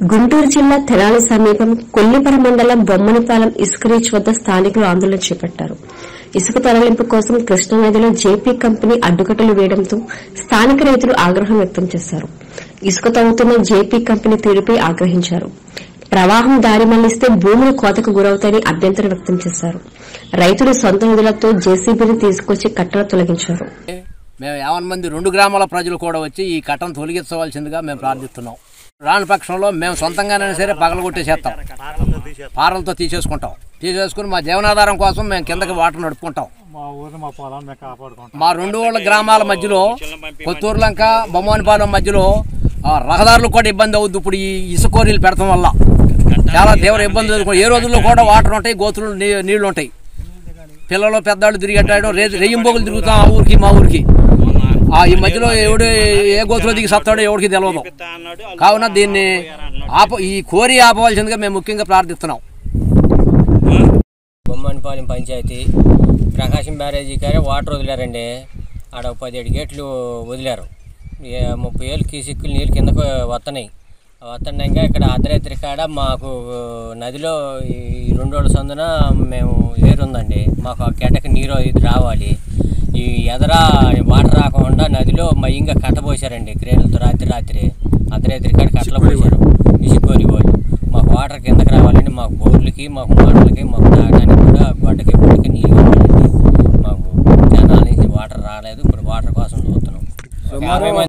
గుంటూరు జిల్లా తెనాలి సమీపం కొల్లిపర మండలం బొమ్మనిపాలెం ఇసుక రీచ్ వద్ద స్థానికులు ఆందోళన చేపట్టారు ఇసుక తరలింపు కోసం కృష్ణానదిలో జేపీ కంపెనీ అడ్డుకట్టలు వేయడంతో స్థానిక రైతులు ఆగ్రహం వ్యక్తం చేశారు ఇసుక తవ్వుతున్న జేపీ కంపెనీ తీరుపై ఆగ్రహించారు ప్రవాహం దారి మళ్లిస్తే భూములు కోతకు గురవుతాయని అభ్యంతరం వ్యక్తం చేశారు రైతులు సొంత నిధులతో జేసీబీని తీసుకొచ్చి కట్టలు తొలగించారు మేము యావన్ మంది రెండు గ్రామాల ప్రజలు కూడా వచ్చి ఈ కట్టను తొలగించవలసిందిగా మేము ప్రార్థిస్తున్నాం రాని పక్షంలో మేము సొంతంగానైనా సరే పగలగొట్టేసేస్తాం పారలతో తీసేసుకుంటాం తీసేసుకుని మా జీవనాధారం కోసం మేము కిందకి వాటర్ నడుపుకుంటాం మా ఊరిని మా పొలాన్ని మేము కాపాడుకుంటాం మా రెండు ఊళ్ళ గ్రామాల మధ్యలో కొత్తూరు లంక బొమ్మనిపాలెం మధ్యలో ఆ, రహదారులకు కూడా ఇబ్బంది అవుద్ది ఇప్పుడు ఈ ఇసుకోరీలు పెడతాం వల్ల చాలా తీవ్ర ఇబ్బంది ఎదుర్కొ- ఏ రోజుల్లో కూడా వాటర్ ఉంటాయి గోతులు నీ- నీళ్లు ఉంటాయి పిల్లలు పెద్దవాళ్ళు తిరిగేటాడు రే రెయ్యింబోగులు తిరుగుతాం ఆ ఊరికి మా ఊరికి ఆ ఈ మధ్యలో ఎవడు ఏ గోతులో దిగి సత్తాడో ఎవరికి తెలియదు కావున దీన్ని ఆప ఈ కోరి ఆపవలసిందిగా మేము ముఖ్యంగా ప్రార్థిస్తున్నాం బొమ్మనిపాలెం పంచాయతీ ప్రకాశం బ్యారేజీ కారే వాటర్ వదిలారండి ఆడ ఒక పదిహేడు గేట్లు వదిలారు ఏ ముప్పై ఏళ్ళు కీసిక్కులు నీళ్ళు కిందకు వస్తున్నాయి వస్తున్నాయిగా ఇక్కడ అర్ధరాత్రి కాడ మాకు నదిలో ఈ రెండు రోజుల సందున మేము ఏరుందండి మాకు ఆ గడ్డకి నీరు ఇది రావాలి ఈ ఎదర వాటర్ రాకుండా నదిలో మయ్యంగా కట్టబోసారండి క్రేన్లతో రాత్రి రాత్రి అర్ధరాత్రి కాడ కట్టలు పోసారు ఇసుకోరి వాళ్ళు మాకు వాటర్ కిందకి రావాలండి మాకు బోర్లకి మాకు మాటలకి మాకు తాగడానికి కూడా గొడ్డకి బొడ్డకి నీళ్ళు కావాలండి మాకు జనాల నుంచి వాటర్ రాలేదు ఇప్పుడు వాటర్ కోసం చూస్తున్నాం ఒక యాభై మంది